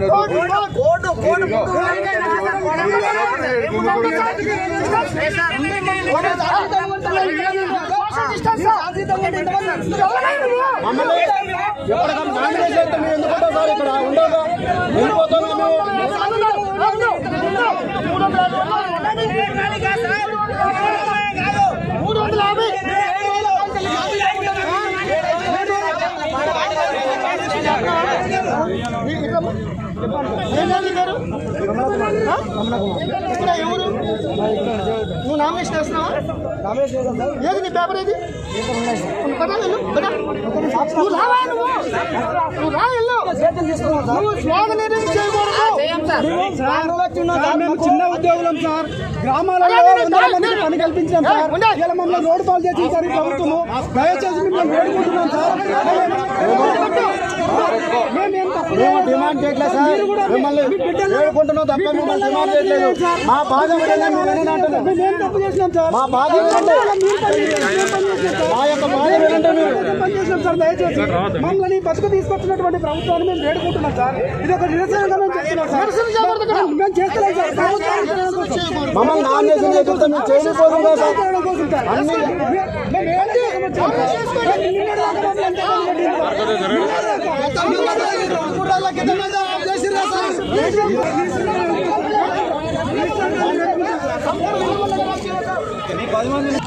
మమ్మల్ని ఎప్పటికప్పుడు నామినేషన్ అయితే మేము ఎందుకుంటాం సార్ ఇక్కడ ఉండవుగా వెళ్ళిపోతున్నాము మూడు వందల యాభై ఏంటండి పేరు ఆ? ఇక్కడ ఎవరు నువ్వు నామినేషన్ వేస్తున్నావా ఏది నీ పేపర్ ఏది నువ్వు కదా వెళ్ళు కదా నువ్వు రావా నువ్వు నువ్వు రా వెళ్ళు నువ్వు స్లోగన్ ఏది చేయకూడదు సార్, మేము చిన్న ఉద్యోగులం సార్ గ్రామాలలో అదే, అదే, వందల అదే, మందికి పని కల్పించాం ఏ, సార్ ఉండే. ఇలా మమ్మల్ని రోడ్డు పాలు చేసింది సార్ ఈ ప్రభుత్వము దయచేసి మిమ్మల్ని వేడుకుంటున్నాం సార్ మేమేం తప్పు మేము డిమాండ్ చేయట్లేదు సార్ మిమ్మల్ని వేడుకుంటున్నాం తప్ప మిమ్మల్ని డిమాండ్ చేయట్లేదు మా బాధ ఏంటంటే మేము వినండి అంటున్నాం. మేమేం తప్పు చేసినాం సార్ మా బాధ ఏంటంటే మీరు పని చేసినాం, మేము పని చేసినాం సార్. మా యొక్క బాధ ఏంటంటే మీరు మేము పని చేసినాం సార్ దయచేసి మమ్మల్ని బతుకు తీసుకొచ్చినటువంటి ప్రభుత్వాన్ని మేము వేడుకుంటున్నాం సార్ ఇది ఒక నిరసనగా మేము చెప్తున్నాం సార్ నిరసన చేయకూడదు ఇక్కడ. మేము చేస్తలేం సార్ ప్రభుత్వాన్ని చేయడం కోసం. మమ్మల్ని నామినేషన్ చేస్తుంటే మేము చేయలేకపోతున్నాం కదా సార్ చేయడం కోసం సార్. అన్ని మేము ఏంటి? మేము నిన్నటి దాకా మమ్మల్ని ఎంత పని పెట్టిండ్రు?